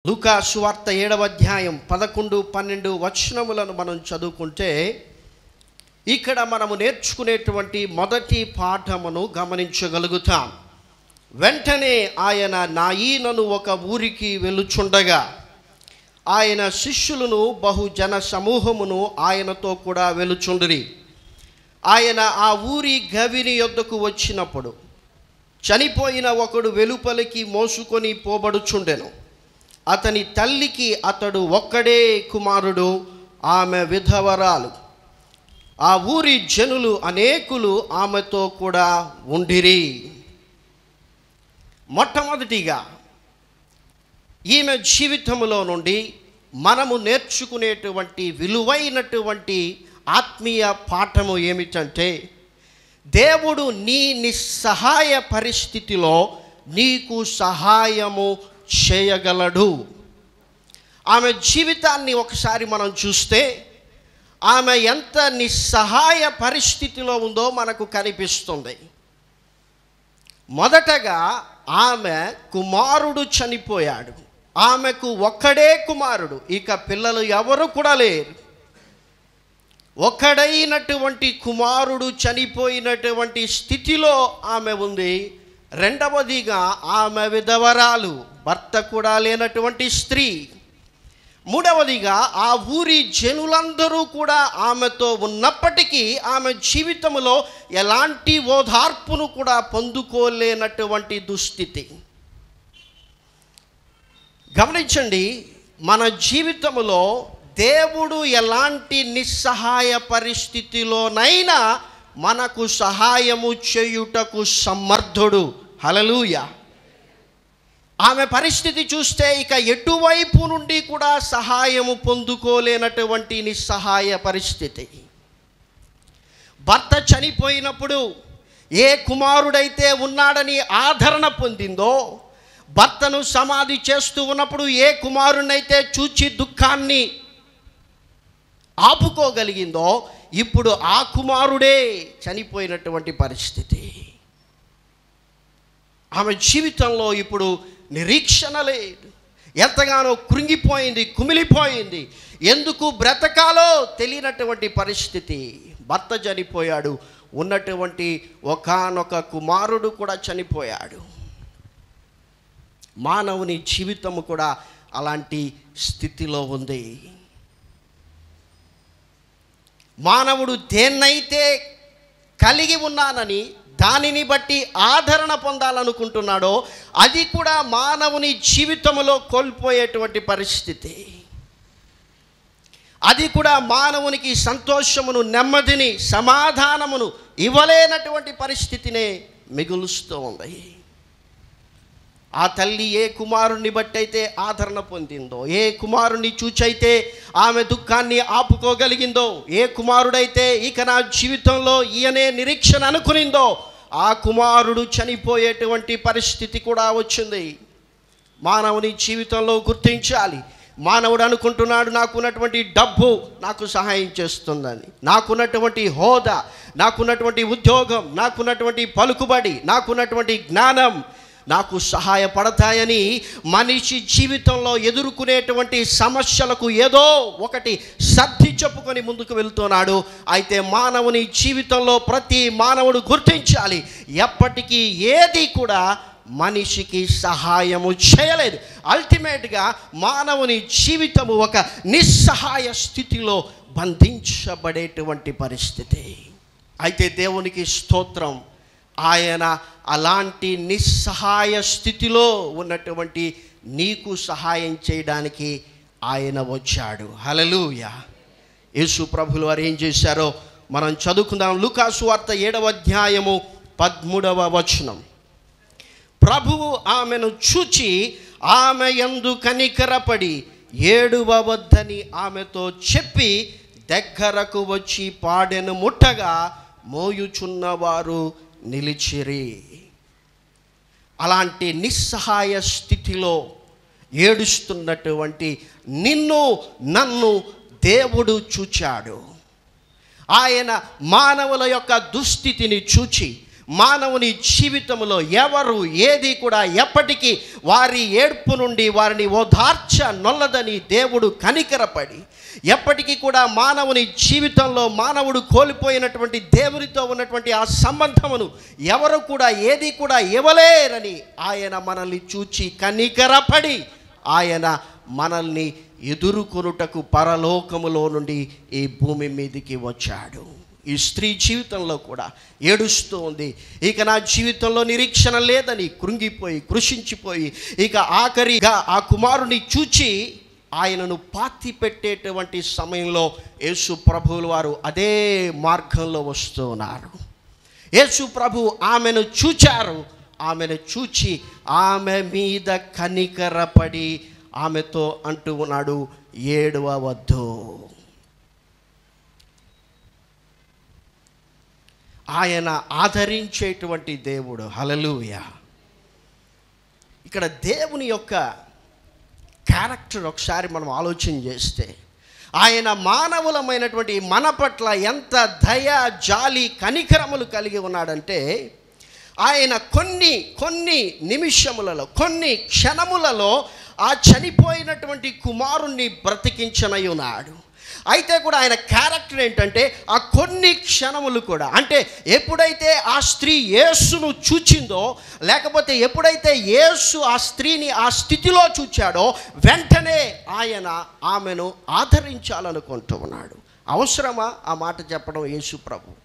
లూకా సువార్త ఏడవ అధ్యాయం పదకొండు పన్నెండు వచనములను మనం చదువుకుంటే ఇక్కడ మనము నేర్చుకునేటువంటి మొదటి పాఠమును గమనించగలుగుతాం వెంటనే ఆయన నాయీనను ఒక ఊరికి వెళ్ళుచుండగా ఆయన శిష్యులను బహుజన సమూహమును ఆయనతో కూడా వెలుచుండిరి ఆయన ఆ ఊరి గవిని యొద్దకు వచ్చినప్పుడు చనిపోయిన ఒకడు వెలుపలికి మోసుకొని పోబడుచుండెను అతని తల్లికి అతడు ఒక్కడే కుమారుడు ఆమె విధవరాలు ఆ ఊరి జనులు అనేకులు ఆమెతో కూడా ఉండిరి మొట్టమొదటిగా ఈమె జీవితంలో నుండి మనము నేర్చుకునేటువంటి విలువైనటువంటి ఆత్మీయ పాఠము ఏమిటంటే దేవుడు నీ నిస్సహాయ పరిస్థితిలో నీకు సహాయము చేయగలడు ఆమె జీవితాన్ని ఒకసారి మనం చూస్తే ఆమె ఎంత నిస్సహాయ పరిస్థితిలో ఉందో మనకు కనిపిస్తుంది మొదటగా ఆమె కుమారుడు చనిపోయాడు ఆమెకు ఒక్కడే కుమారుడు ఇక పిల్లలు ఎవరు కూడా లేరు ఒకడైనటువంటి కుమారుడు చనిపోయినటువంటి స్థితిలో ఆమె ఉంది రెండవదిగా ఆమె విధవరాలు భర్త కూడా లేనటువంటి స్త్రీ మూడవదిగా ఆ ఊరి జనులందరూ కూడా ఆమెతో ఉన్నప్పటికీ ఆమె జీవితంలో ఎలాంటి ఓదార్పును కూడా పొందుకోలేనటువంటి దుస్థితి గమనించండి మన జీవితంలో దేవుడు ఎలాంటి నిస్సహాయ పరిస్థితిలోనైనా మనకు సహాయము చేయుటకు సమర్థుడు హలలుయ ఆమె పరిస్థితి చూస్తే ఇక ఎటువైపు నుండి కూడా సహాయము పొందుకోలేనటువంటి నిస్సహాయ పరిస్థితి భర్త చనిపోయినప్పుడు ఏ కుమారుడైతే ఉన్నాడని ఆదరణ పొందిందో భర్తను సమాధి చేస్తూ ఉన్నప్పుడు ఏ కుమారునైతే చూచి దుఃఖాన్ని ఆపుకోగలిగిందో ఇప్పుడు ఆ కుమారుడే చనిపోయినటువంటి పరిస్థితి ఆమె జీవితంలో ఇప్పుడు నిరీక్షణ లేదు ఎంతగానో కృంగిపోయింది కుమిలిపోయింది ఎందుకు బ్రతకాలో తెలియనటువంటి పరిస్థితి భర్త చనిపోయాడు ఉన్నటువంటి ఒకానొక కుమారుడు కూడా చనిపోయాడు మానవుని జీవితము కూడా అలాంటి స్థితిలో ఉంది మానవుడు దేన్నైతే కలిగి ఉన్నానని దానిని బట్టి ఆదరణ పొందాలనుకుంటున్నాడో అది కూడా మానవుని జీవితంలో కోల్పోయేటువంటి పరిస్థితి అది కూడా మానవునికి సంతోషమును నెమ్మదిని సమాధానమును ఇవ్వలేనటువంటి పరిస్థితినే మిగులుస్తూ ఉంది ఆ తల్లి ఏ కుమారుణ్ణి బట్టయితే ఆదరణ పొందిందో ఏ కుమారుణ్ణి చూచైతే ఆమె దుఃఖాన్ని ఆపుకోగలిగిందో ఏ కుమారుడైతే ఇక నా జీవితంలో ఈయనే నిరీక్షణ అనుకునిందో ఆ కుమారుడు చనిపోయేటువంటి పరిస్థితి కూడా వచ్చింది మానవుని జీవితంలో గుర్తించాలి మానవుడు అనుకుంటున్నాడు నాకున్నటువంటి డబ్బు నాకు సహాయం చేస్తుందని నాకున్నటువంటి హోదా నాకున్నటువంటి ఉద్యోగం నాకున్నటువంటి పలుకుబడి నాకున్నటువంటి జ్ఞానం నాకు సహాయపడతాయని మనిషి జీవితంలో ఎదుర్కొనేటువంటి సమస్యలకు ఏదో ఒకటి సర్ది చెప్పుకొని ముందుకు వెళ్తున్నాడు అయితే మానవుని జీవితంలో ప్రతి మానవుడు గుర్తించాలి ఎప్పటికీ ఏది కూడా మనిషికి సహాయము చేయలేదు అల్టిమేట్గా మానవుని జీవితము ఒక నిస్సహాయ స్థితిలో బంధించబడేటువంటి పరిస్థితి అయితే దేవునికి స్తోత్రం ఆయన అలాంటి నిస్సహాయ స్థితిలో ఉన్నటువంటి నీకు సహాయం చేయడానికి ఆయన వచ్చాడు హలలుయ యేసు ప్రభులు వారు ఏం చేశారో మనం చదువుకుందాం లుకాసు వార్త ఏడవ అధ్యాయము పదమూడవ వచనం ప్రభువు ఆమెను చూచి ఆమె ఎందు కనికరపడి ఏడువవద్దని ఆమెతో చెప్పి దగ్గరకు వచ్చి పాడెను ముట్టగా మోయుచున్నవారు నిలిచిరి అలాంటి నిస్సహాయ స్థితిలో ఏడుస్తున్నటువంటి నిన్ను నన్ను దేవుడు చూచాడు ఆయన మానవుల యొక్క దుస్థితిని చూచి మానవుని జీవితంలో ఎవరు ఏది కూడా ఎప్పటికీ వారి ఏడ్పు నుండి వారిని ఓదార్చ నొల్లదని దేవుడు కనికరపడి ఎప్పటికీ కూడా మానవుని జీవితంలో మానవుడు కోల్పోయినటువంటి దేవునితో ఉన్నటువంటి ఆ సంబంధమును ఎవరు కూడా ఏది కూడా ఇవ్వలేరని ఆయన మనల్ని చూచి కనికరపడి ఆయన మనల్ని ఎదుర్కొనుటకు పరలోకములో నుండి ఈ భూమి మీదికి వచ్చాడు ఈ స్త్రీ జీవితంలో కూడా ఏడుస్తూ ఉంది ఇక నా జీవితంలో నిరీక్షణ లేదని కృంగిపోయి కృషించిపోయి ఇక ఆఖరిగా ఆ కుమారుని చూచి ఆయనను పాతి పెట్టేటువంటి సమయంలో యేసు ప్రభువుల వారు అదే మార్గంలో వస్తూ ఉన్నారు యేసు ప్రభు ఆమెను చూచారు ఆమెను చూచి ఆమె మీద కనికరపడి ఆమెతో అంటూ ఉన్నాడు ఏడవవద్దు ఆయన ఆదరించేటువంటి దేవుడు హలలుయ ఇక్కడ దేవుని యొక్క క్యారెక్టర్ ఒకసారి మనం ఆలోచన చేస్తే ఆయన మానవులమైనటువంటి మన పట్ల ఎంత దయ జాలి కనికరములు కలిగి ఉన్నాడంటే ఆయన కొన్ని కొన్ని నిమిషములలో కొన్ని క్షణములలో ఆ చనిపోయినటువంటి కుమారుణ్ణి బ్రతికించనై ఉన్నాడు అయితే కూడా ఆయన క్యారెక్టర్ ఏంటంటే ఆ కొన్ని క్షణములు కూడా అంటే ఎప్పుడైతే ఆ స్త్రీ యేసును చూచిందో లేకపోతే ఎప్పుడైతే యేసు ఆ స్త్రీని ఆ స్థితిలో చూచాడో వెంటనే ఆయన ఆమెను ఆదరించాలనుకుంటూ ఉన్నాడు అవసరమా ఆ మాట చెప్పడం యేసు ప్రభు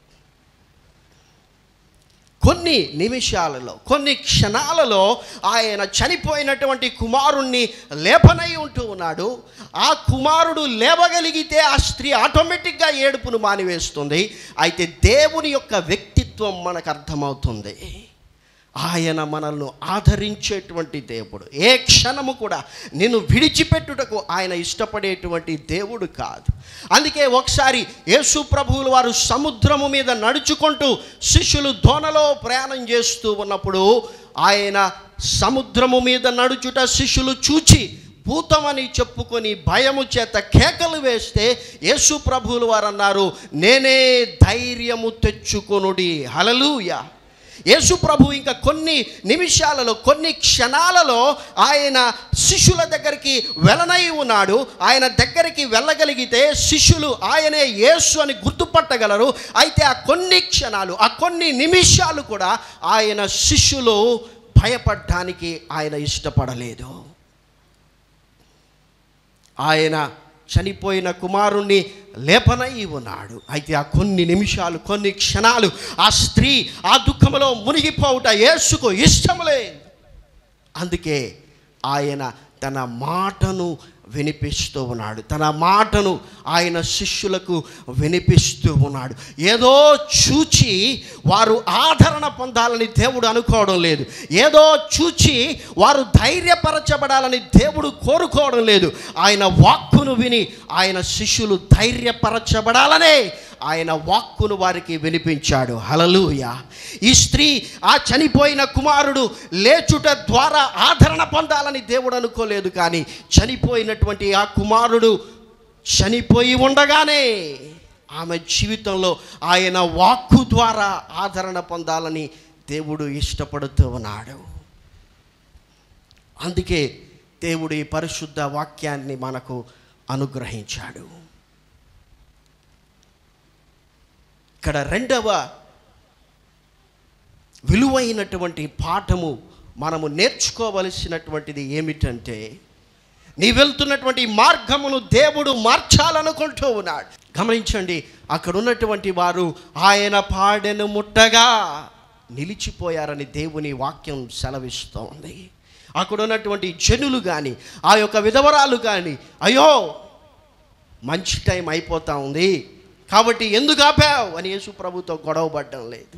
కొన్ని నిమిషాలలో కొన్ని క్షణాలలో ఆయన చనిపోయినటువంటి కుమారుణ్ణి లేపనై ఉంటూ ఉన్నాడు ఆ కుమారుడు లేవగలిగితే ఆ స్త్రీ ఆటోమేటిక్గా ఏడుపును మానివేస్తుంది అయితే దేవుని యొక్క వ్యక్తిత్వం మనకు అర్థమవుతుంది ఆయన మనల్ని ఆదరించేటువంటి దేవుడు ఏ క్షణము కూడా నిన్ను విడిచిపెట్టుటకు ఆయన ఇష్టపడేటువంటి దేవుడు కాదు అందుకే ఒకసారి యేసు ప్రభువులు వారు సముద్రము మీద నడుచుకుంటూ శిష్యులు దోనలో ప్రయాణం చేస్తూ ఉన్నప్పుడు ఆయన సముద్రము మీద నడుచుట శిష్యులు చూచి భూతమని చెప్పుకొని భయము చేత కేకలు వేస్తే యేసు ప్రభువులు వారు అన్నారు నేనే ధైర్యము తెచ్చుకొనుడి హలలుయా యేసు ప్రభు ఇంకా కొన్ని నిమిషాలలో కొన్ని క్షణాలలో ఆయన శిష్యుల దగ్గరికి వెళ్ళనై ఉన్నాడు ఆయన దగ్గరికి వెళ్ళగలిగితే శిష్యులు ఆయనే యేసు అని గుర్తుపట్టగలరు అయితే ఆ కొన్ని క్షణాలు ఆ కొన్ని నిమిషాలు కూడా ఆయన శిష్యులు భయపడడానికి ఆయన ఇష్టపడలేదు ఆయన చనిపోయిన కుమారుణ్ణి లేపనై ఉన్నాడు అయితే ఆ కొన్ని నిమిషాలు కొన్ని క్షణాలు ఆ స్త్రీ ఆ దుఃఖంలో మునిగిపోవుట యేసుకు ఇష్టములే అందుకే ఆయన తన మాటను వినిపిస్తూ ఉన్నాడు తన మాటను ఆయన శిష్యులకు వినిపిస్తూ ఉన్నాడు ఏదో చూచి వారు ఆదరణ పొందాలని దేవుడు అనుకోవడం లేదు ఏదో చూచి వారు ధైర్యపరచబడాలని దేవుడు కోరుకోవడం లేదు ఆయన వాక్కును విని ఆయన శిష్యులు ధైర్యపరచబడాలనే ఆయన వాక్కును వారికి వినిపించాడు హలలుయ ఈ స్త్రీ ఆ చనిపోయిన కుమారుడు లేచుట ద్వారా ఆదరణ పొందాలని దేవుడు అనుకోలేదు కానీ చనిపోయినటువంటి ఆ కుమారుడు చనిపోయి ఉండగానే ఆమె జీవితంలో ఆయన వాక్కు ద్వారా ఆదరణ పొందాలని దేవుడు ఇష్టపడుతూ ఉన్నాడు అందుకే దేవుడు ఈ పరిశుద్ధ వాక్యాన్ని మనకు అనుగ్రహించాడు ఇక్కడ రెండవ విలువైనటువంటి పాఠము మనము నేర్చుకోవలసినటువంటిది ఏమిటంటే నీ వెళ్తున్నటువంటి మార్గమును దేవుడు మార్చాలనుకుంటూ ఉన్నాడు గమనించండి అక్కడ ఉన్నటువంటి వారు ఆయన పాడెను ముట్టగా నిలిచిపోయారని దేవుని వాక్యం సెలవిస్తోంది అక్కడ ఉన్నటువంటి జనులు కానీ ఆ యొక్క విధవరాలు కానీ అయ్యో మంచి టైం అయిపోతా ఉంది కాబట్టి ఎందుకు ఆపావు అని యేసు ప్రభుతో గొడవపడడం లేదు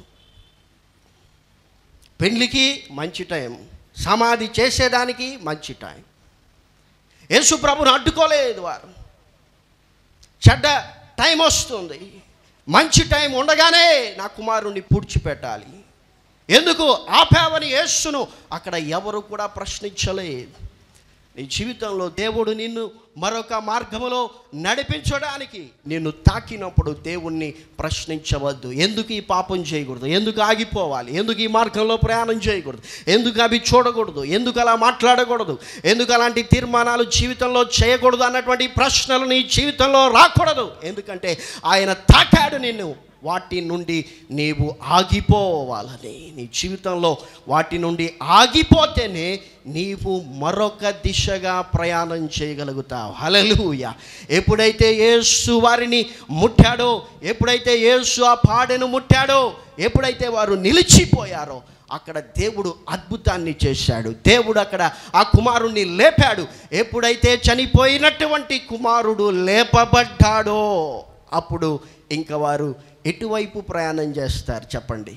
పెళ్లికి మంచి టైం సమాధి చేసేదానికి మంచి టైం యేసు ప్రభుని అడ్డుకోలేదు వారు చెడ్డ టైం వస్తుంది మంచి టైం ఉండగానే నా కుమారుణ్ణి పూడ్చిపెట్టాలి ఎందుకు ఆపావని యేసును అక్కడ ఎవరు కూడా ప్రశ్నించలేదు నీ జీవితంలో దేవుడు నిన్ను మరొక మార్గములో నడిపించడానికి నిన్ను తాకినప్పుడు దేవుణ్ణి ప్రశ్నించవద్దు ఎందుకు ఈ పాపం చేయకూడదు ఎందుకు ఆగిపోవాలి ఎందుకు ఈ మార్గంలో ప్రయాణం చేయకూడదు ఎందుకు అవి చూడకూడదు ఎందుకు అలా మాట్లాడకూడదు ఎందుకు అలాంటి తీర్మానాలు జీవితంలో చేయకూడదు అన్నటువంటి ప్రశ్నలు నీ జీవితంలో రాకూడదు ఎందుకంటే ఆయన తాకాడు నిన్ను వాటి నుండి నీవు ఆగిపోవాలని నీ జీవితంలో వాటి నుండి ఆగిపోతేనే నీవు మరొక దిశగా ప్రయాణం చేయగలుగుతావు హలలుయ ఎప్పుడైతే యేసు వారిని ముట్టాడో ఎప్పుడైతే యేసు ఆ పాడెను ముట్టాడో ఎప్పుడైతే వారు నిలిచిపోయారో అక్కడ దేవుడు అద్భుతాన్ని చేశాడు దేవుడు అక్కడ ఆ కుమారుణ్ణి లేపాడు ఎప్పుడైతే చనిపోయినటువంటి కుమారుడు లేపబడ్డాడో అప్పుడు ఇంకా వారు ఎటువైపు ప్రయాణం చేస్తారు చెప్పండి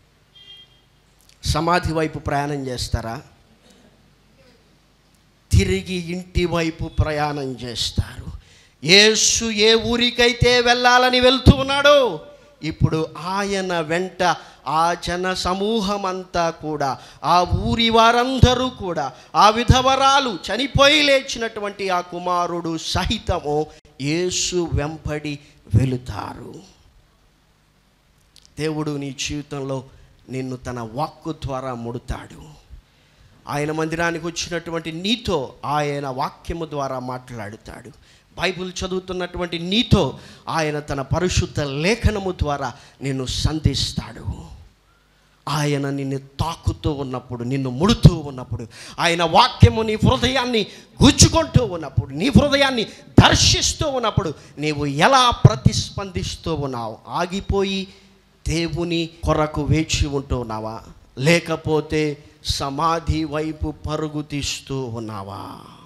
సమాధి వైపు ప్రయాణం చేస్తారా తిరిగి ఇంటి వైపు ప్రయాణం చేస్తారు యేసు ఏ ఊరికైతే వెళ్ళాలని వెళ్తూ ఉన్నాడో ఇప్పుడు ఆయన వెంట ఆ జన సమూహం అంతా కూడా ఆ ఊరి వారందరూ కూడా ఆ విధవరాలు చనిపోయి లేచినటువంటి ఆ కుమారుడు సహితము యేసు వెంపడి వెళుతారు దేవుడు నీ జీవితంలో నిన్ను తన వాక్కు ద్వారా ముడతాడు ఆయన మందిరానికి వచ్చినటువంటి నీతో ఆయన వాక్యము ద్వారా మాట్లాడుతాడు బైబిల్ చదువుతున్నటువంటి నీతో ఆయన తన పరిశుద్ధ లేఖనము ద్వారా నిన్ను సంధిస్తాడు ఆయన నిన్ను తాకుతూ ఉన్నప్పుడు నిన్ను ముడుతూ ఉన్నప్పుడు ఆయన వాక్యము నీ హృదయాన్ని గుచ్చుకుంటూ ఉన్నప్పుడు నీ హృదయాన్ని దర్శిస్తూ ఉన్నప్పుడు నీవు ఎలా ప్రతిస్పందిస్తూ ఉన్నావు ఆగిపోయి దేవుని కొరకు వేచి ఉంటూ ఉన్నావా లేకపోతే సమాధి వైపు పరుగు తీస్తూ ఉన్నావా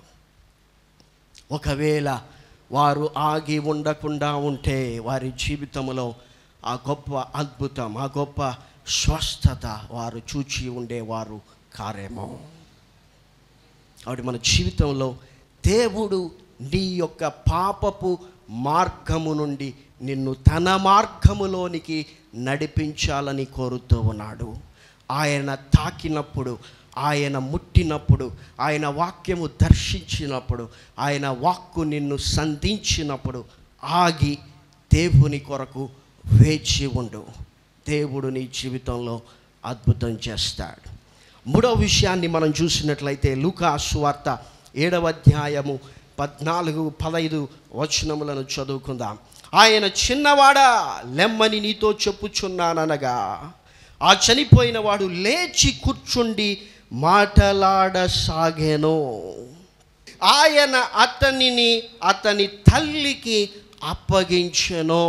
ఒకవేళ వారు ఆగి ఉండకుండా ఉంటే వారి జీవితంలో ఆ గొప్ప అద్భుతం ఆ గొప్ప స్వస్థత వారు చూచి ఉండేవారు కారేమో కాబట్టి మన జీవితంలో దేవుడు నీ యొక్క పాపపు మార్గము నుండి నిన్ను తన మార్గములోనికి నడిపించాలని కోరుతూ ఉన్నాడు ఆయన తాకినప్పుడు ఆయన ముట్టినప్పుడు ఆయన వాక్యము దర్శించినప్పుడు ఆయన వాక్కు నిన్ను సంధించినప్పుడు ఆగి దేవుని కొరకు వేచి ఉండు దేవుడు నీ జీవితంలో అద్భుతం చేస్తాడు మూడవ విషయాన్ని మనం చూసినట్లయితే లూకా సువార్త ఏడవ అధ్యాయము పద్నాలుగు పదైదు వచనములను చదువుకుందాం ఆయన చిన్నవాడా లెమ్మని నీతో చెప్పుచున్నాననగా ఆ చనిపోయిన వాడు లేచి కూర్చుండి మాటలాడసాగెను ఆయన అతనిని అతని తల్లికి అప్పగించెను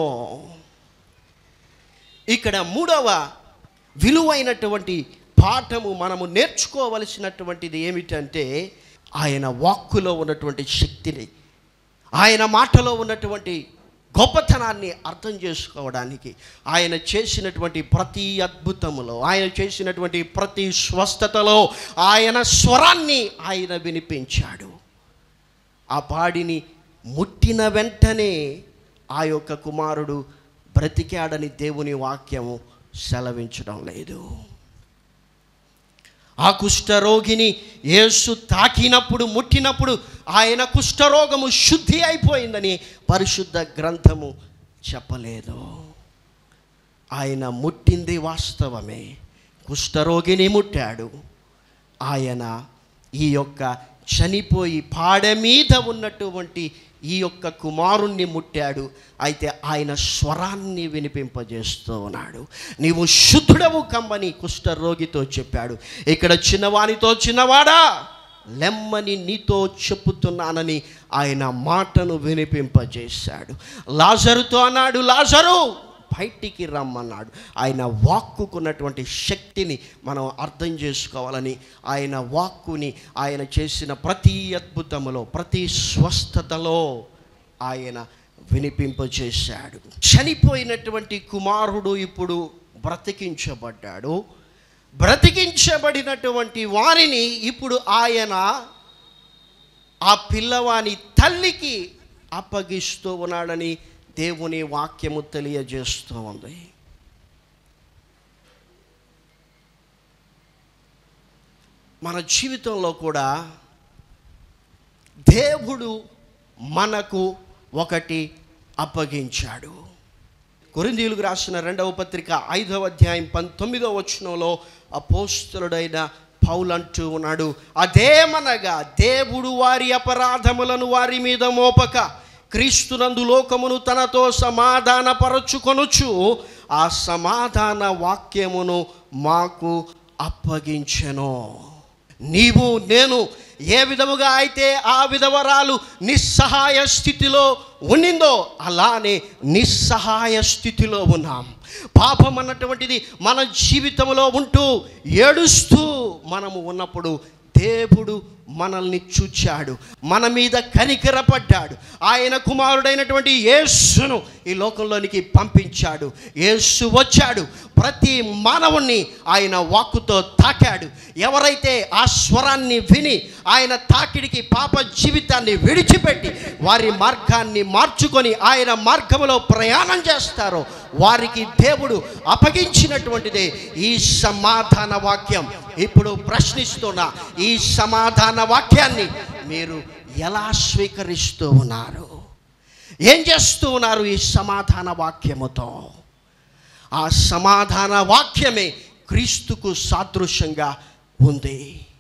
ఇక్కడ మూడవ విలువైనటువంటి పాఠము మనము నేర్చుకోవలసినటువంటిది ఏమిటంటే ఆయన వాక్కులో ఉన్నటువంటి శక్తిని ఆయన మాటలో ఉన్నటువంటి గొప్పతనాన్ని అర్థం చేసుకోవడానికి ఆయన చేసినటువంటి ప్రతి అద్భుతములో ఆయన చేసినటువంటి ప్రతి స్వస్థతలో ఆయన స్వరాన్ని ఆయన వినిపించాడు ఆ పాడిని ముట్టిన వెంటనే ఆ యొక్క కుమారుడు బ్రతికాడని దేవుని వాక్యము సెలవించడం లేదు ఆ కుష్ఠరోగిని యేసు తాకినప్పుడు ముట్టినప్పుడు ఆయన కుష్ఠరోగము శుద్ధి అయిపోయిందని పరిశుద్ధ గ్రంథము చెప్పలేదు ఆయన ముట్టింది వాస్తవమే కుష్ఠరోగిని ముట్టాడు ఆయన ఈ యొక్క చనిపోయి పాడ మీద ఉన్నటువంటి ఈ యొక్క కుమారుణ్ణి ముట్టాడు అయితే ఆయన స్వరాన్ని వినిపింపజేస్తూ ఉన్నాడు నీవు శుద్ధుడవు కమ్మని కుష్ఠరోగితో చెప్పాడు ఇక్కడ చిన్నవానితో చిన్నవాడా లెమ్మని నీతో చెప్పుతున్నానని ఆయన మాటను వినిపింపజేశాడు లాజరుతో అన్నాడు లాజరు బయటికి రమ్మన్నాడు ఆయన వాక్కుకున్నటువంటి శక్తిని మనం అర్థం చేసుకోవాలని ఆయన వాక్కుని ఆయన చేసిన ప్రతి అద్భుతములో ప్రతి స్వస్థతలో ఆయన వినిపింపజేశాడు చనిపోయినటువంటి కుమారుడు ఇప్పుడు బ్రతికించబడ్డాడు బ్రతికించబడినటువంటి వారిని ఇప్పుడు ఆయన ఆ పిల్లవాని తల్లికి అప్పగిస్తూ ఉన్నాడని దేవుని వాక్యము తెలియజేస్తూ ఉంది మన జీవితంలో కూడా దేవుడు మనకు ఒకటి అప్పగించాడు కొరిందీయులకు రాసిన రెండవ పత్రిక ఐదవ అధ్యాయం పంతొమ్మిదవ వచనంలో అపోస్తులుడైన పౌలంటూ ఉన్నాడు అదేమనగా దేవుడు వారి అపరాధములను వారి మీద మోపక క్రీస్తునందు లోకమును తనతో సమాధానపరచుకొనుచు ఆ సమాధాన వాక్యమును మాకు అప్పగించెను నీవు నేను ఏ విధముగా అయితే ఆ విధవరాలు నిస్సహాయ స్థితిలో ఉండిందో అలానే నిస్సహాయ స్థితిలో ఉన్నాం పాపం అన్నటువంటిది మన జీవితంలో ఉంటూ ఏడుస్తూ మనము ఉన్నప్పుడు దేవుడు మనల్ని చూచాడు మన మీద కనికరపడ్డాడు ఆయన కుమారుడైనటువంటి యేసును ఈ లోకంలోనికి పంపించాడు యేసు వచ్చాడు ప్రతి మానవుణ్ణి ఆయన వాక్కుతో తాకాడు ఎవరైతే ఆ స్వరాన్ని విని ఆయన తాకిడికి పాప జీవితాన్ని విడిచిపెట్టి వారి మార్గాన్ని మార్చుకొని ఆయన మార్గంలో ప్రయాణం చేస్తారో వారికి దేవుడు అప్పగించినటువంటిదే ఈ సమాధాన వాక్యం ఇప్పుడు ప్రశ్నిస్తున్న ఈ సమాధాన వాక్యాన్ని మీరు ఎలా స్వీకరిస్తూ ఉన్నారు ఏం చేస్తూ ఉన్నారు ఈ సమాధాన వాక్యముతో ఆ సమాధాన వాక్యమే క్రీస్తుకు సాదృశ్యంగా ఉంది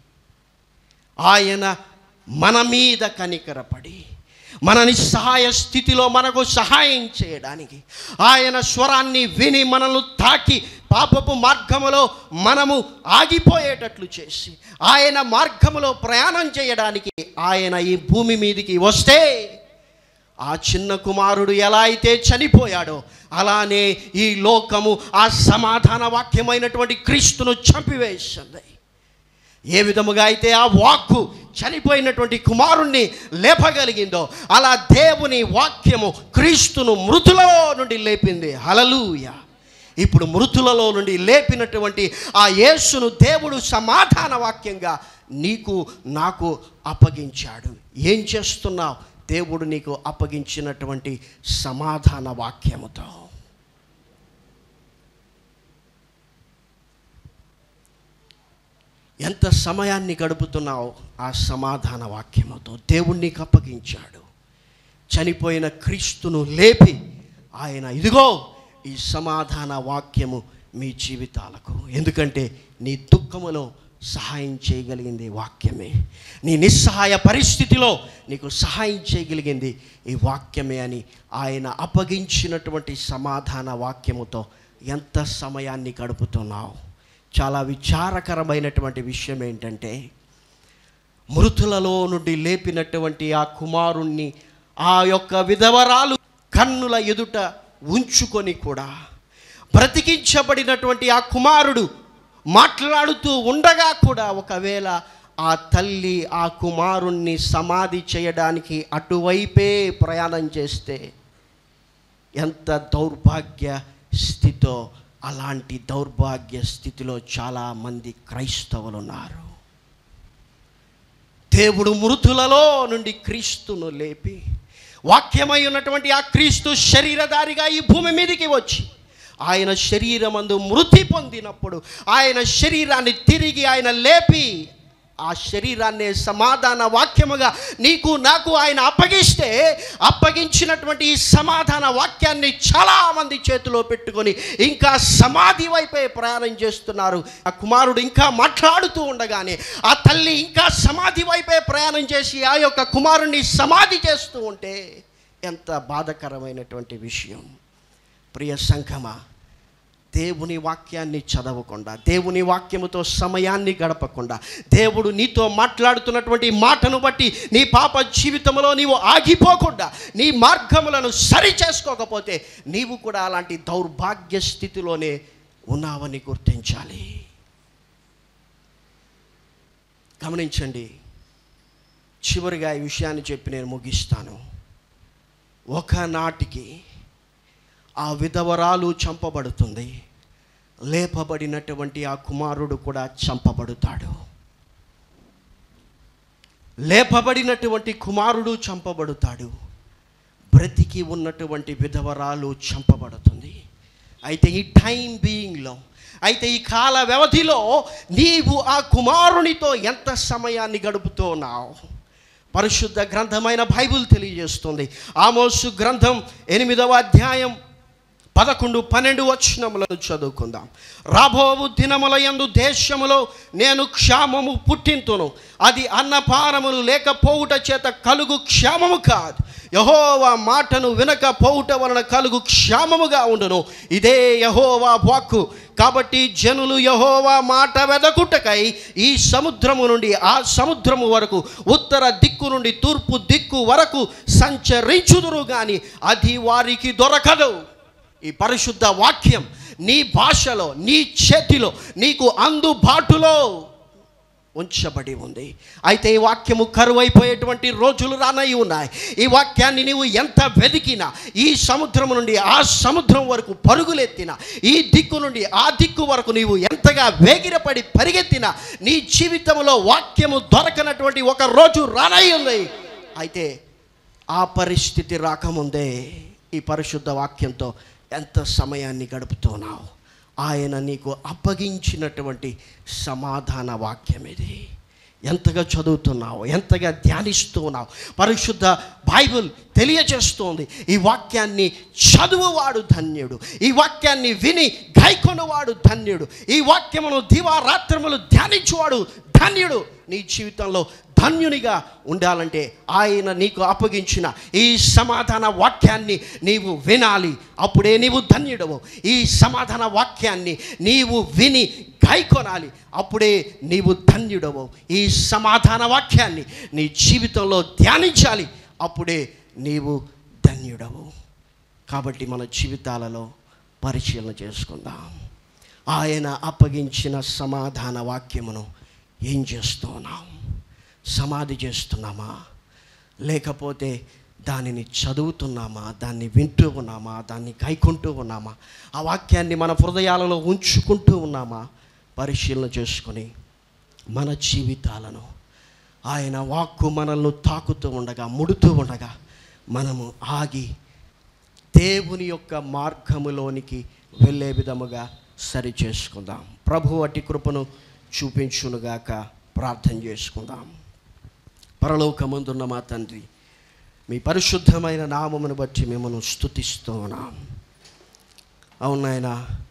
ఆయన మన మీద కనికరపడి మన నిస్సహాయ స్థితిలో మనకు సహాయం చేయడానికి ఆయన స్వరాన్ని విని మనల్ని తాకి పాపపు మార్గములో మనము ఆగిపోయేటట్లు చేసి ఆయన మార్గములో ప్రయాణం చేయడానికి ఆయన ఈ భూమి మీదికి వస్తే ఆ చిన్న కుమారుడు ఎలా అయితే చనిపోయాడో అలానే ఈ లోకము ఆ సమాధాన వాక్యమైనటువంటి క్రీస్తును చంపివేసింది ఏ విధముగా అయితే ఆ వాక్కు చనిపోయినటువంటి కుమారుణ్ణి లేపగలిగిందో అలా దేవుని వాక్యము క్రీస్తును మృతులో నుండి లేపింది హలలుయ ఇప్పుడు మృతులలో నుండి లేపినటువంటి ఆ యేసును దేవుడు సమాధాన వాక్యంగా నీకు నాకు అప్పగించాడు ఏం చేస్తున్నావు దేవుడు నీకు అప్పగించినటువంటి సమాధాన వాక్యముతో ఎంత సమయాన్ని గడుపుతున్నావు ఆ సమాధాన వాక్యముతో దేవుడు నీకు అప్పగించాడు చనిపోయిన క్రీస్తును లేపి ఆయన ఇదిగో ఈ సమాధాన వాక్యము మీ జీవితాలకు ఎందుకంటే నీ దుఃఖములో సహాయం చేయగలిగింది వాక్యమే నీ నిస్సహాయ పరిస్థితిలో నీకు సహాయం చేయగలిగింది ఈ వాక్యమే అని ఆయన అప్పగించినటువంటి సమాధాన వాక్యముతో ఎంత సమయాన్ని గడుపుతున్నావు చాలా విచారకరమైనటువంటి విషయం ఏంటంటే మృతులలో నుండి లేపినటువంటి ఆ కుమారుణ్ణి ఆ యొక్క విధవరాలు కన్నుల ఎదుట ఉంచుకొని కూడా బ్రతికించబడినటువంటి ఆ కుమారుడు మాట్లాడుతూ ఉండగా కూడా ఒకవేళ ఆ తల్లి ఆ కుమారుణ్ణి సమాధి చేయడానికి అటువైపే ప్రయాణం చేస్తే ఎంత దౌర్భాగ్య స్థితో అలాంటి దౌర్భాగ్య స్థితిలో చాలామంది క్రైస్తవులు ఉన్నారు దేవుడు మృతులలో నుండి క్రీస్తును లేపి వాక్యమై ఉన్నటువంటి ఆ క్రీస్తు శరీరధారిగా ఈ భూమి మీదకి వచ్చి ఆయన శరీరమందు మృతి పొందినప్పుడు ఆయన శరీరాన్ని తిరిగి ఆయన లేపి ఆ శరీరాన్ని సమాధాన వాక్యముగా నీకు నాకు ఆయన అప్పగిస్తే అప్పగించినటువంటి ఈ సమాధాన వాక్యాన్ని చాలామంది చేతిలో పెట్టుకొని ఇంకా సమాధి వైపే ప్రయాణం చేస్తున్నారు ఆ కుమారుడు ఇంకా మాట్లాడుతూ ఉండగానే ఆ తల్లి ఇంకా సమాధి వైపే ప్రయాణం చేసి ఆ యొక్క కుమారుణ్ణి సమాధి చేస్తూ ఉంటే ఎంత బాధకరమైనటువంటి విషయం ప్రియ సంఘమా దేవుని వాక్యాన్ని చదవకుండా దేవుని వాక్యముతో సమయాన్ని గడపకుండా దేవుడు నీతో మాట్లాడుతున్నటువంటి మాటను బట్టి నీ పాప జీవితంలో నీవు ఆగిపోకుండా నీ మార్గములను సరి చేసుకోకపోతే నీవు కూడా అలాంటి దౌర్భాగ్య స్థితిలోనే ఉన్నావని గుర్తించాలి గమనించండి చివరిగా ఈ విషయాన్ని చెప్పి నేను ముగిస్తాను ఒకనాటికి ఆ విధవరాలు చంపబడుతుంది లేపబడినటువంటి ఆ కుమారుడు కూడా చంపబడుతాడు లేపబడినటువంటి కుమారుడు చంపబడుతాడు బ్రతికి ఉన్నటువంటి విధవరాలు చంపబడుతుంది అయితే ఈ టైం బీయింగ్లో అయితే ఈ కాల వ్యవధిలో నీవు ఆ కుమారునితో ఎంత సమయాన్ని గడుపుతున్నావు పరిశుద్ధ గ్రంథమైన బైబిల్ తెలియజేస్తుంది ఆమోసు గ్రంథం ఎనిమిదవ అధ్యాయం పదకొండు పన్నెండు వచనములను చదువుకుందాం రాబోవు దినముల యందు దేశములో నేను క్షామము పుట్టింతును అది అన్నపానములు లేకపోవుట చేత కలుగు క్షామము కాదు యహోవా మాటను వినకపోవుట వలన కలుగు క్షామముగా ఉండును ఇదే యహోవా వాక్కు కాబట్టి జనులు యహోవా మాట వెదకుటకై ఈ సముద్రము నుండి ఆ సముద్రము వరకు ఉత్తర దిక్కు నుండి తూర్పు దిక్కు వరకు సంచరించుదురు కానీ అది వారికి దొరకదు ఈ పరిశుద్ధ వాక్యం నీ భాషలో నీ చేతిలో నీకు అందుబాటులో ఉంచబడి ఉంది అయితే ఈ వాక్యము కరువైపోయేటువంటి రోజులు రానయి ఉన్నాయి ఈ వాక్యాన్ని నీవు ఎంత వెతికినా ఈ సముద్రం నుండి ఆ సముద్రం వరకు పరుగులెత్తినా ఈ దిక్కు నుండి ఆ దిక్కు వరకు నీవు ఎంతగా వేగిరపడి పరిగెత్తినా నీ జీవితంలో వాక్యము దొరకనటువంటి ఒక రోజు రానై ఉంది అయితే ఆ పరిస్థితి రాకముందే ఈ పరిశుద్ధ వాక్యంతో ఎంత సమయాన్ని గడుపుతున్నావు ఆయన నీకు అప్పగించినటువంటి సమాధాన వాక్యం ఇది ఎంతగా చదువుతున్నావు ఎంతగా ధ్యానిస్తున్నావు పరిశుద్ధ బైబిల్ తెలియజేస్తోంది ఈ వాక్యాన్ని చదువువాడు ధన్యుడు ఈ వాక్యాన్ని విని గైకొనవాడు ధన్యుడు ఈ వాక్యమును దివారాత్రములు ధ్యానించువాడు ధన్యుడు నీ జీవితంలో ధన్యునిగా ఉండాలంటే ఆయన నీకు అప్పగించిన ఈ సమాధాన వాక్యాన్ని నీవు వినాలి అప్పుడే నీవు ధన్యుడవు ఈ సమాధాన వాక్యాన్ని నీవు విని గైకొనాలి అప్పుడే నీవు ధన్యుడవు ఈ సమాధాన వాక్యాన్ని నీ జీవితంలో ధ్యానించాలి అప్పుడే నీవు ధన్యుడవు కాబట్టి మన జీవితాలలో పరిశీలన చేసుకుందాం ఆయన అప్పగించిన సమాధాన వాక్యమును ఏం చేస్తున్నాం సమాధి చేస్తున్నామా లేకపోతే దానిని చదువుతున్నామా దాన్ని వింటూ ఉన్నామా దాన్ని గైకుంటూ ఉన్నామా ఆ వాక్యాన్ని మన హృదయాలలో ఉంచుకుంటూ ఉన్నామా పరిశీలన చేసుకొని మన జీవితాలను ఆయన వాక్కు మనల్ని తాకుతూ ఉండగా ముడుతూ ఉండగా మనము ఆగి దేవుని యొక్క మార్గములోనికి వెళ్ళే విధముగా సరి చేసుకుందాం ప్రభు అట్టి కృపను చూపించునుగాక ప్రార్థన చేసుకుందాం పరలోకమందున్న మా తండ్రి మీ పరిశుద్ధమైన నామమును బట్టి మిమ్మల్ని స్తుతిస్తూ ఉన్నాం అవునాయన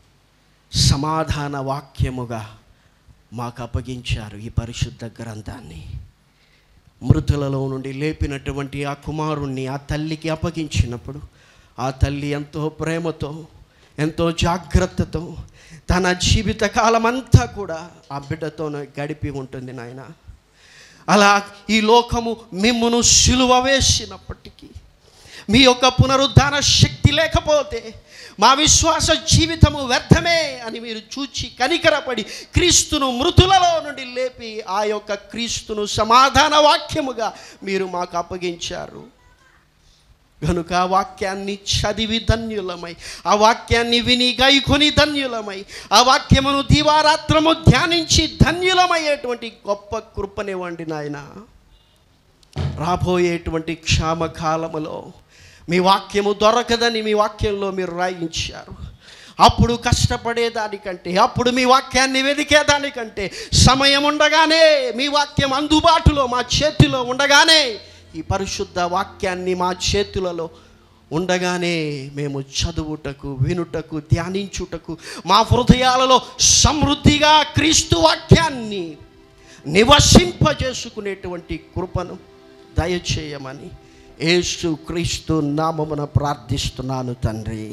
సమాధాన వాక్యముగా మాకు అప్పగించారు ఈ పరిశుద్ధ గ్రంథాన్ని మృతులలో నుండి లేపినటువంటి ఆ కుమారుణ్ణి ఆ తల్లికి అప్పగించినప్పుడు ఆ తల్లి ఎంతో ప్రేమతో ఎంతో జాగ్రత్తతో తన జీవిత కాలమంతా కూడా ఆ బిడ్డతో గడిపి ఉంటుంది నాయన అలా ఈ లోకము మిమ్మును సిలువ వేసినప్పటికీ మీ యొక్క పునరుద్ధాన శక్తి లేకపోతే మా విశ్వాస జీవితము వ్యర్థమే అని మీరు చూచి కనికరపడి క్రీస్తును మృతులలో నుండి లేపి ఆ యొక్క క్రీస్తును సమాధాన వాక్యముగా మీరు మాకు అప్పగించారు కనుక ఆ వాక్యాన్ని చదివి ధన్యులమై ఆ వాక్యాన్ని విని గైకొని ధన్యులమై ఆ వాక్యమును దివారాత్రము ధ్యానించి ధన్యులమయ్యేటువంటి గొప్ప కృపనివ్వండి నాయన రాబోయేటువంటి క్షామకాలములో మీ వాక్యము దొరకదని మీ వాక్యంలో మీరు రాయించారు అప్పుడు కష్టపడేదానికంటే అప్పుడు మీ వాక్యాన్ని వెదికేదానికంటే సమయం ఉండగానే మీ వాక్యం అందుబాటులో మా చేతిలో ఉండగానే ఈ పరిశుద్ధ వాక్యాన్ని మా చేతులలో ఉండగానే మేము చదువుటకు వినుటకు ధ్యానించుటకు మా హృదయాలలో సమృద్ధిగా క్రీస్తు వాక్యాన్ని నివసింపజేసుకునేటువంటి కృపను దయచేయమని యేసు క్రీస్తు నామమున ప్రార్థిస్తున్నాను తండ్రి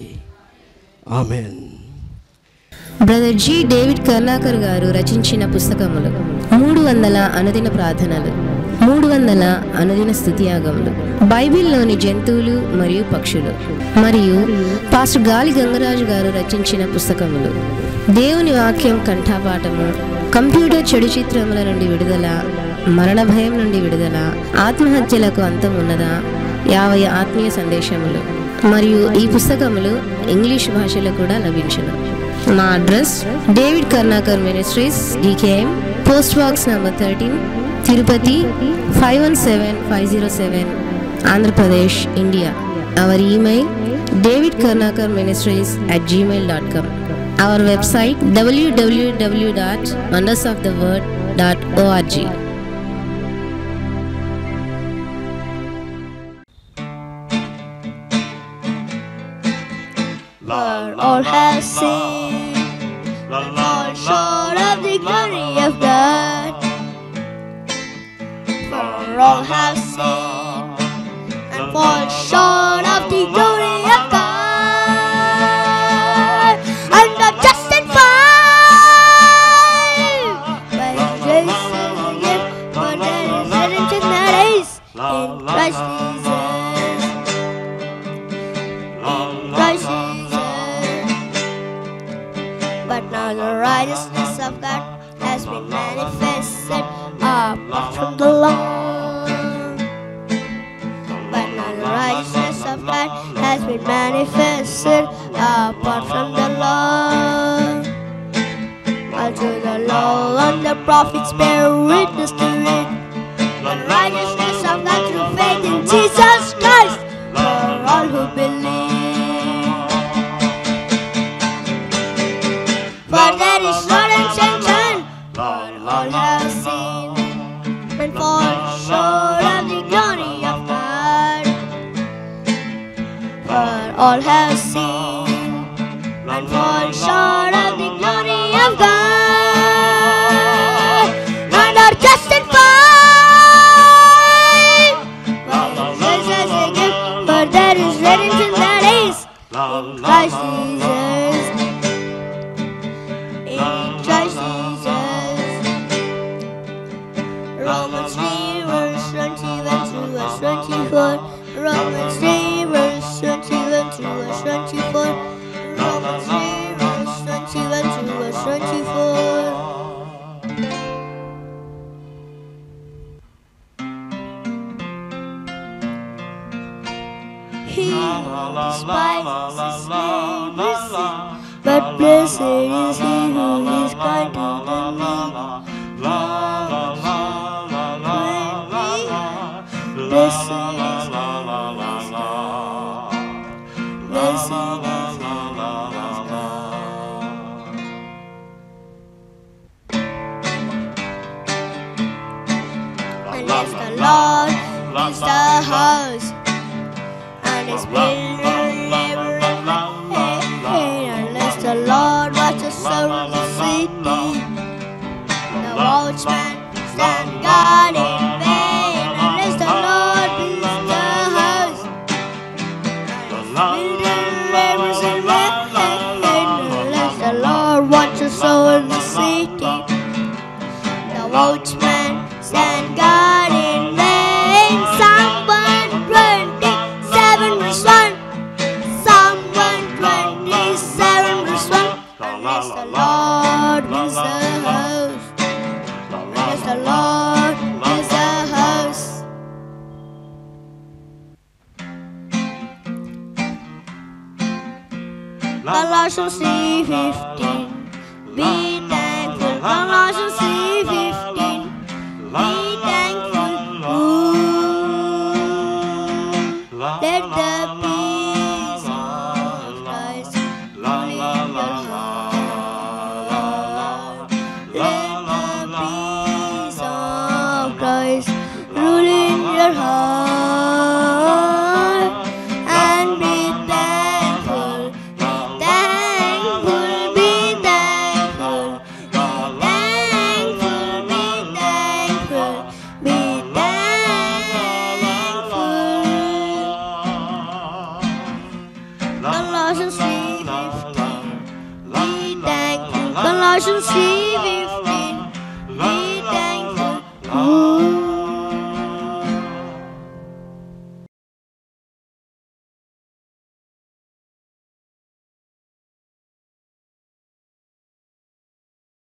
amen brother G David Karnakar గారు రచించిన పుస్తకములు మూడు వందల అనుదిన ప్రార్థనలు మూడు వందల అనుదిన స్థుతియాగములు బైబిల్లోని జంతువులు మరియు పక్షులు మరియు పాస్టర్ గాలి గంగరాజు గారు రచించిన పుస్తకములు దేవుని వాక్యం కంఠాపాఠము కంప్యూటర్ చెడు చిత్రముల నుండి విడుదల మరణ భయం నుండి విడుదల ఆత్మహత్యలకు అంతం ఉన్నదా యాభై ఆత్మీయ సందేశములు మరియు ఈ పుస్తకములు ఇంగ్లీష్ భాషలో కూడా లభించును మా address David Karunakar ministries DKM post box number thirteen Tirupati five one seven five zero seven Andhra Pradesh India our email David Karunakar ministries at Gmail dot com our website WWW dot wonders of the word dot ORG for all have sinned and fall short of the glory of God. For all have sinned and fall short of the glory of God. And are justified by His grace and gift, for there is redemption that is in Christ Jesus. Christ Jesus. But now the righteousness of God has been manifested apart from the law. But now the righteousness of God has been manifested apart from the law. Unto the law and the prophets bear witness to it. The righteousness of God through faith in Jesus Christ for all who believe. For there is no exception, for all have sinned and fall short of the glory of God. For all have sinned and fall short of the glory of God. And are justified by His grace as a gift, for there is redemption that is in Christ Jesus. In Christ Jesus. Romans 3 verse 21 to verse 24. Romans 3 verse 21 to verse 24. Romans 3 verse 21 to verse 24. He despises his name, but blessed is he who is kind to the meek. Blessed is he Blessed is Unless the Lord builds the house and his builder labor in vain. Unless the Lord watches over the city, the watchman stand guard in vain. Unless the Lord builds the house and his builder labors in vain. Unless the Lord watches over the city, the watchman stand guard in vain. Psalm 127 verse 1. Psalm 127 verse 1. Unless the Lord builds the house. Unless the Lord builds the house. Colossians 3:15. Be thankful. Colossians 3:15. Be thankful. Ooh. Let the peace of Christ rule in your heart. Let the peace of Christ rule in your heart. And be thankful, be thankful, be thankful, be thankful, be thankful, be thankful. Colossians 3:15. Be thankful. Colossians 3